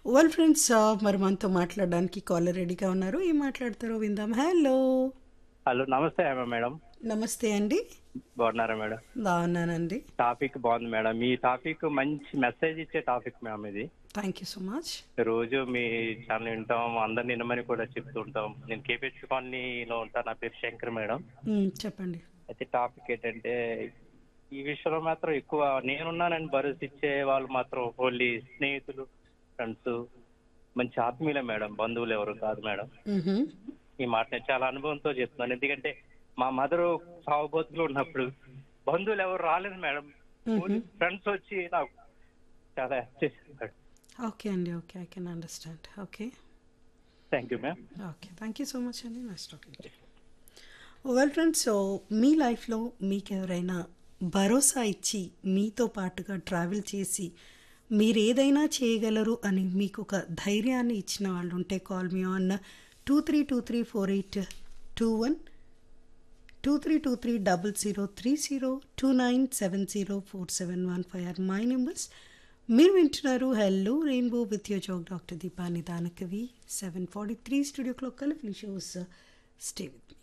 Well friends మరి మనతో మాట్లాడడానికి కాలర్ రెడీగా ఉన్నారు ఏం మాట్లాడతారో విందాం హలో హలో నమస్తే ఏమా మేడం నమస్తే అండి బాగున్నారా మేడం బాగున్నానండి టాపిక్ బాగుంది మేడం మీ టాపిక్ మంచి మెసేజ్ ఇచ్చే టాపిక్ మ్యామ్ ఇది థ్యాంక్ యూ సో మచ్ రోజు మీ ఛానల్ వింటాం అందరిని వినమని కూడా చెప్తుంటాం నేను కేపీహెచ్ కాలనీలో ఉంటాను నా పేరు శంకర్ మేడం చెప్పండి అయితే టాపిక్ ఏంటంటే ఈ విషయంలో మాత్రం ఎక్కువ నేనున్నానని భరోసా ఇచ్చే వాళ్ళు మాత్రం ఓన్లీ స్నేహితులు ఫ్రెండ్స్ మంచి ఆత్మీయులే మేడం బంధువులు ఎవరు కాదు మేడం మ్హూ. ఈ మాట నేను చాలా అనుభవంతో చెప్తున్నాను ఎందుకంటే మా మదర్ సాగుబోతులు ఉన్నప్పుడు బంధువులు ఎవరు రాలేదు మేడం ఫ్రెండ్స్ వచ్చి నాకు చాలా హెల్ప్ చేశారు మేడం ఓకే అండి okay I can understand okay thank you ma'am okay thank you so much అండి nice talking well friends so మీ లైఫ్లో మీకు ఎవరైనా భరోసా ఇచ్చి మీతో పాటుగా ట్రావెల్ చేసి మీరు ఏదైనా చేయగలరు అని మీకు ఒక ధైర్యాన్ని ఇచ్చిన వాళ్ళు ఉంటే call me on two three two three four eight two one two three two three double zero three zero two nine seven zero four seven one five or my numbers మీరు వింటున్నారు hello rainbow with your joke doctor Deepa Nidanakavi seven forty three studio clock కలిపి shows stay with me